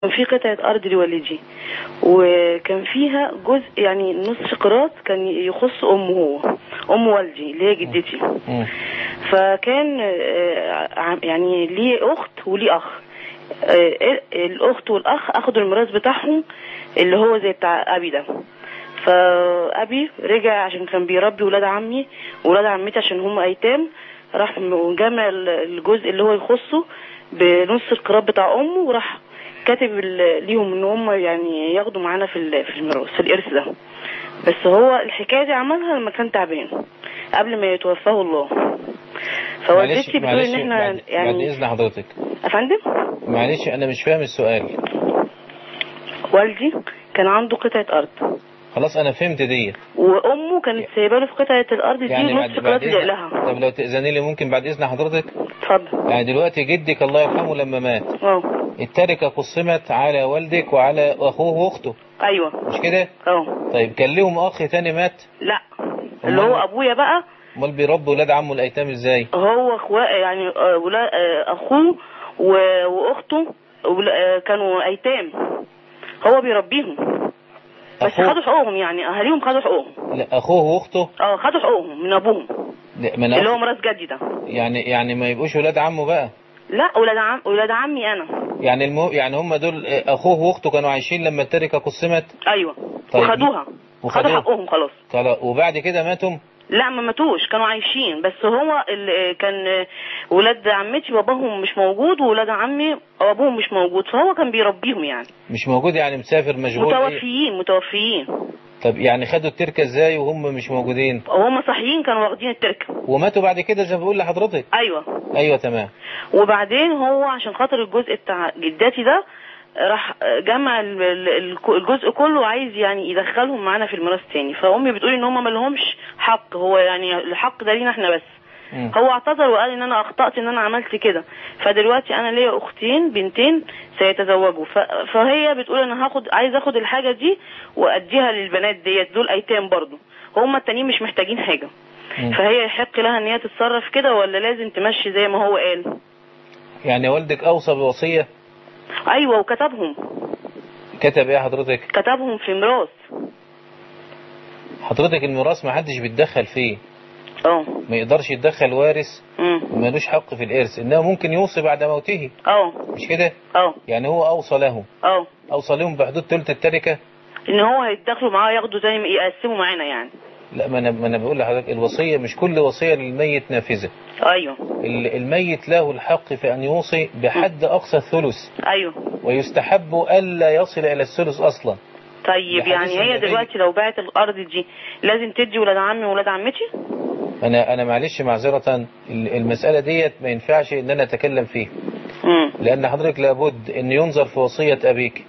كان في قطعة أرض لوالدي وكان فيها جزء يعني نص قراط كان يخص أمه هو أم والدي اللي هي جدتي مم. فكان آه، عم- يعني ليه أخت وليه أخ آه، الأخت والأخ أخدوا الميراث بتاعهم اللي هو زي بتاع أبي ده فأبي رجع عشان كان بيربي ولاد عمي ولاد عمتي عشان هم أيتام راح جمع الجزء اللي هو يخصه بنص القراب بتاع أمه وراح كاتب ال- ليهم ان هم يعني ياخدوا معانا في ال- في الميراث في الارث ده بس هو الحكايه دي عملها لما كان تعبان قبل ما يتوفاه الله معلش فوالدتي بتقول معلش ان احنا بعد, بعد يعني إذن حضرتك افندم معلش أنا مش فاهم السؤال والدي كان عنده قطعه ارض خلاص أنا فهمت ديت وامه كانت سايبه له في قطعه الارض دي يعني بعد, نص بعد قطعه اللي إذن لها طب لو تأذني لي ممكن بعد إذن حضرتك اتفضل يعني دلوقتي جدك الله يرحمه لما مات اه التركة قسمت على والدك وعلى أخوه وأخته ايوه مش كده اه طيب كان ليهم أخ تاني مات لا اللي هو أمال؟ ابويا بقى امال بيربوا ولاد عمه الأيتام إزاي هو اخوه يعني آه، ولا آه، اخوه و- واخته ولا- آه، كانوا ايتام هو بيربيهم بس أخوه- خدوا حقوقهم يعني اهاليهم خدوا حقوقهم لا أخوه وأخته اه خدوا حقوقهم من ابوهم لا، من اللي هو أخ... ميراث جدي ده يعني يعني ما يبقوش ولاد عمه بقى لا ولاد عم ولاد عمي انا يعني المو... يعني هم دول آه، أخوه وأخته كانوا عايشين لما التركة قسمت ايوه طيب. وخدوها وخدوها. خدوا حقهم خلاص خلاص وبعد كده ماتوا لا ما ماتوش كانوا عايشين بس هو اللي كان ولاد عمتي باباهم مش موجود وولاد عمي ابوهم مش موجود فهو كان بيربيهم يعني مش موجود يعني مسافر مشغول إيه؟ متوفيين متوفيين طب يعني خدوا التركة ازاي وهم مش موجودين وهم صحيين كانوا واخدين التركه وماتوا بعد كده زي ما بقول لحضرتك ايوه ايوه تمام وبعدين هو عشان خاطر الجزء بتاع جداتي ده راح جمع ال- ال- الجزء كله عايز يعني يدخلهم معانا في الميراث تاني فامي بتقول ان هم ما لهمش حق هو يعني الحق ده لينا احنا بس مم. هو اعتذر وقال ان انا اخطات ان انا عملت كده فدلوقتي انا ليا اختين بنتين سيتزوجوا ف... فهي بتقول انا هاخد عايز اخد الحاجه دي واديها للبنات ديت دول ايتام برضو هم التانيين مش محتاجين حاجه مم. فهي يحق لها ان هي تتصرف كده ولا لازم تمشي زي ما هو قال يعني والدك اوصى بوصية ايوه وكتبهم كتب ايه حضرتك كتبهم في ميراث حضرتك الميراث ما حدش بيتدخل فيه اه ما يقدرش يتدخل وارث امم ملوش حق في الارث انه ممكن يوصي بعد موته اه مش كده اه يعني هو اوصى له اه اوصى لهم بحدود ثلث التركة ان هو هيتدخلوا معاه ياخدوا زي ما يقسموا معانا يعني لا ما انا ما انا بقول لحضرتك الوصية مش كل وصية للميت نافذة ايوه ال- الميت له الحق في ان يوصي بحد اقصى الثلث ايوه ويستحب الا يصل الى الثلث اصلا طيب بحديث يعني هي النبي. دلوقتي لو باعت الارض دي لازم تدي ولاد عمي وولاد عمتي انا انا معلش معذرة ال- المسألة ديت ما ينفعش ان انا اتكلم فيه امم لان حضرتك لابد ان ينظر في وصية ابيك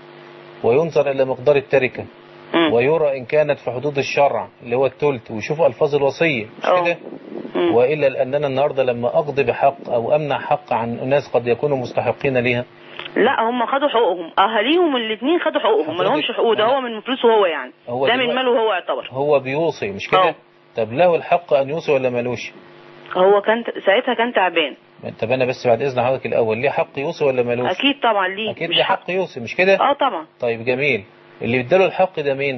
وينظر الى مقدار التركة امم ويرى ان كانت في حدود الشرع اللي هو التلت ويشوفوا الفاظ الوصية مش اه. كده أمم. والا لاننا النهاردة لما اقضي بحق او امنع حق عن ناس قد يكونوا مستحقين ليها لا هم خدوا حقوقهم اهاليهم الاثنين خدوا حقوقهم ما لهمش حضرتك- حقوق ده أنا- هو من فلوسه هو يعني هو ده من دلوقتي- ماله هو يعتبر هو بيوصي مش كده اه. طب له الحق ان يوصي ولا ملوش هو كان ساعتها كان تعبان طب انا بس بعد اذن حضرتك الاول ليه حق يوصي ولا ملوش اكيد طبعا ليه اكيد مش ليه حق يوصي مش كده اه طبعا طيب جميل اللي اداله الحق ده مين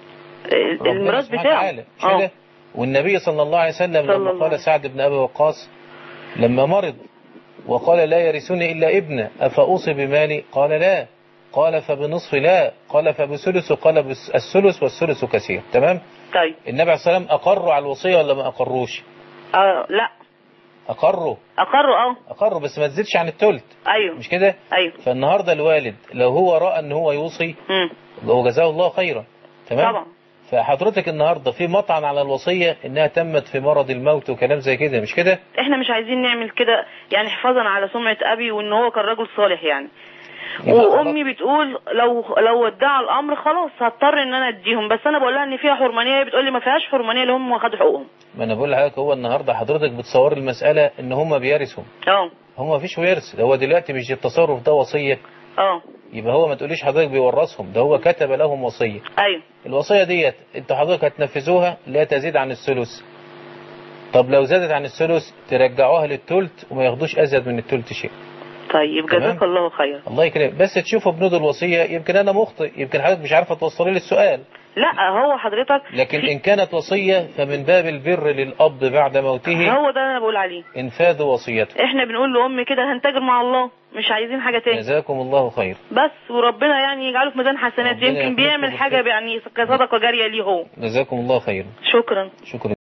ربنا الميراث سبحانه بتاعه وتعالى، مش اه كده والنبي صلى الله عليه وسلم صلى لما الله عليه قال سعد بن ابي وقاص لما مرض وقال لا يرثني الا ابنه افاوصي بمالي قال لا قال فبنصف لا قال فبثلث قال بس- الثلث والثلث كثير تمام طيب النبي عليه الصلاه والسلام اقروا على الوصيه ولا ما اقروش آه لا اقروا اقروا اه اقروا بس ما تزيدش عن الثلث ايوه مش كده ايوه فالنهارده الوالد لو هو راى ان هو يوصي امم هو جزاه الله خيرا تمام طبعا فحضرتك النهارده في مطعن على الوصيه انها تمت في مرض الموت وكلام زي كده مش كده احنا مش عايزين نعمل كده يعني حفاظا على سمعة ابي وان هو كان رجل صالح يعني يبقى وامي بتقول لو لو ادعى الامر خلاص هضطر ان انا اديهم بس انا بقول لها ان فيها حرمانيه هي بتقول لي ما فيهاش حرمانيه اللي هم خدوا حقوقهم ما انا بقول لحضرتك هو النهارده حضرتك بتصور المساله ان هم بيرثوا اه هم ما فيش ورث ده هو دلوقتي مش التصرف ده وصيه اه يبقى هو ما تقوليش حضرتك بيورثهم ده هو كتب لهم وصيه ايوه الوصيه ديت انت حضرتك هتنفذوها لا تزيد عن الثلث طب لو زادت عن الثلث ترجعوها للثلث وما ياخدوش ازيد من الثلث شيء طيب تمام. جزاك الله خير الله يكرمك بس تشوفوا بنود الوصية يمكن أنا مخطئ يمكن حضرتك مش عارفة توصلي لي السؤال لا هو حضرتك لكن إن كانت وصية فمن باب البر للأب بعد موته هو ده اللي انا بقول عليه إنفاذ وصيته احنا بنقول لامي كده هنتاجر مع الله مش عايزين حاجه تاني جزاكم الله خير بس وربنا يعني يجعله في ميزان حسنات ربنا يمكن يخلصكم بيعمل حاجه بالخير. يعني كصدقه جاريه ليه هو جزاكم الله خير شكرا شكرا